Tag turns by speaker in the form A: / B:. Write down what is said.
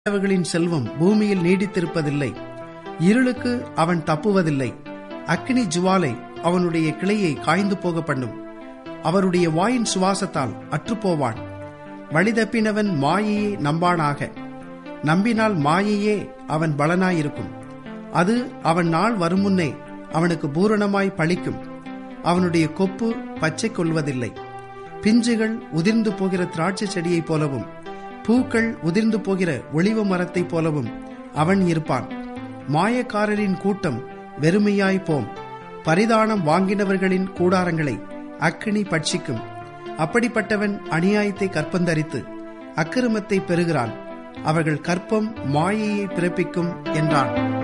A: அவர்களின் செல்வம் பூமியில் நீடித்திருப்பதில்லை இருளுக்கு அவன் தப்புவதில்லை அக்கினி ஜுவாலை அவனுடைய கிளையை காய்ந்து போக பண்ணும் அவருடைய வாயின் சுவாசத்தால் அற்றுப்போவான் வழிதப்பினவன் மாயையை நம்பானாக நம்பினால் மாயையே அவன் பலனாயிருக்கும் அது அவன் நாள் வரும் முன்னே அவனுக்கு பூரணமாய் பழிக்கும் அவனுடைய கொப்பு பச்சை கொள்வதில்லை பிஞ்சுகள் உதிர்ந்து போகிற திராட்சை செடியைப் போலவும் பூக்கள் உதிர்ந்து போகிற ஒளிவு மரத்தைப் போலவும் அவன் இருப்பான் மாயக்காரரின் கூட்டம் வெறுமையாய் போம் பரிதானம் வாங்கினவர்களின் கூடாரங்களை அக்கினி பட்சிக்கும் அப்படிப்பட்டவன் அநியாயத்தை கற்பந்தரித்து அக்கிரமத்தை பெறுகிறான் அவர்கள் கற்பம் மாயையை பிறப்பிக்கும் என்றான்